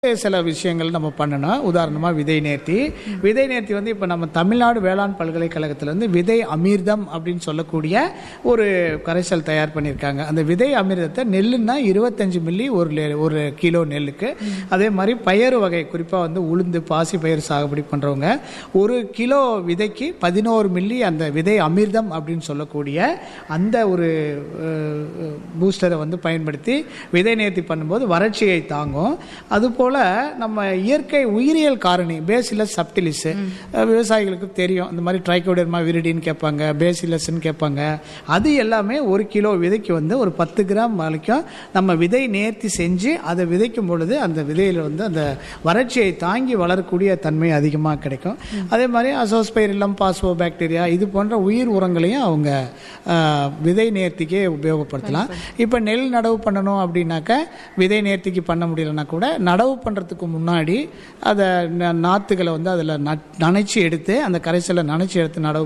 சில விஷயங்கள் நம்ம பண்ணணும் உதாரணமாக விதை நேர்த்தி விதை நேர்த்தி வந்து இப்போ நம்ம தமிழ்நாடு வேளாண் பல்கலைக்கழகத்தில் வந்து விதை அமிர்தம் அப்படின்னு சொல்லக்கூடிய ஒரு கரைசல் தயார் பண்ணியிருக்காங்க அந்த விதை அமிர்தத்தை நெல்லுன்னா இருபத்தஞ்சு மில்லி ஒரு லே- ஒரு கிலோ நெல்லுக்கு அதே மாதிரி பயறு வகை குறிப்பாக வந்து உளுந்து பாசி பயிர் சாகுபடி பண்ணுறவங்க ஒரு கிலோ விதைக்கு பதினோரு மில்லி அந்த விதை அமிர்தம் அப்படின்னு சொல்லக்கூடிய அந்த ஒரு பூஸ்டரை வந்து பயன்படுத்தி விதை நேர்த்தி பண்ணும்போது வறட்சியை தாங்கும் அதுபோல் நம்ம இயற்கை உயிரியல் காரணி பேசிலஸ் சப்டிலிஸ் விவசாயிகளுக்கு தெரியும் இந்த மாதிரி ட்ரைகோடர்மா விரிடின்னு கேட்பாங்க பேசிலஸ்ன்னு கேட்பாங்க அது எல்லாமே ஒரு கிலோ விதைக்கு வந்து ஒரு பத்து கிராம் வரைக்கும் நம்ம விதை நேர்த்தி செஞ்சு அதை விதைக்கும் பொழுது அந்த விதையில் வந்து அந்த வறட்சியை தாங்கி வளரக்கூடிய தன்மை அதிகமாக கிடைக்கும் அதே மாதிரி அசோஸ்பைரிலம் பாஸ்போ பாக்டீரியா இது போன்ற உயிர் உரங்களையும் அவங்க ஆஹ், விதை நேர்த்திக்கே உபயோகப்படுத்தலாம் இப்போ நெல் நடவு பண்ணணும் அப்படின்னாக்க விதை நேர்த்திக்கு பண்ண முடியலன்னா கூட நடவு பண்ணுறதுக்கு முன்னாடி அதை ந- நாற்றுகளை வந்து அதில் நனைச்சி எடுத்து அந்த கரைசலை நனைச்சி எடுத்து நடவு